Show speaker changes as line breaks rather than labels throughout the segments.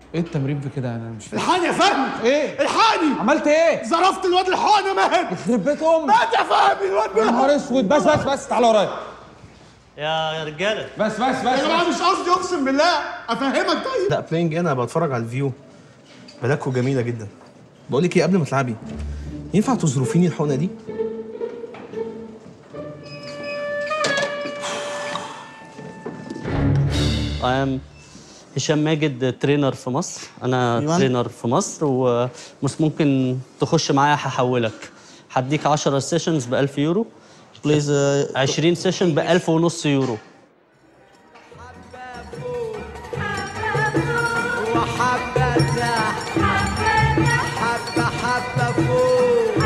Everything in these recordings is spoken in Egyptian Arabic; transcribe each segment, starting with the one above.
ايه التمرين في كده انا مش فاهم
الحقني يا فهمي
ايه
الحقني
عملت ايه
ظرفت الواد الحقنه مات
يخرب بيت امك
مات يا فهمي الواد
يا
مات
نهار اسود بس بس بس تعالى ورايا
يا رجاله
بس بس بس,
يا جماعه
بس.
مش قصدي اقسم بالله افهمك طيب
لا بلاينج انا بتفرج على الفيو بلاكو جميله جدا بقول لك ايه قبل ما تلعبي ينفع تظروفيني الحقنه دي
I am هشام ماجد ترينر في مصر انا
أيوة.
ترينر في مصر ومش ممكن تخش معايا هحولك هديك 10 سيشنز ب 1000 يورو بليز 20 سيشن ب 1000 ونص يورو
وحبة تحت حبة حبة فوق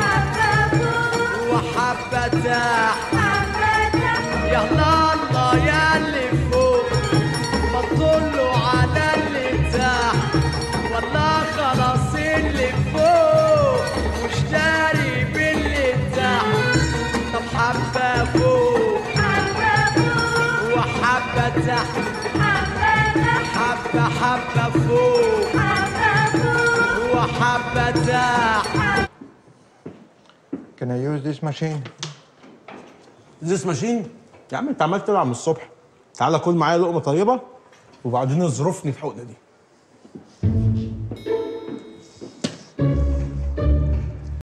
وحبة تحت يلا الله يا اللي فوق ما تطلوا على اللي تحت والله خلاص اللي فوق مش داري باللي تحت طب حبة فوق وحبة تحت حبة حبة فوق وحبة تحت
Can I use this machine?
زيس ماشين يا عم انت عمال تلعب من الصبح تعالى كل معايا لقمه طيبه وبعدين اظرفني الحقنه دي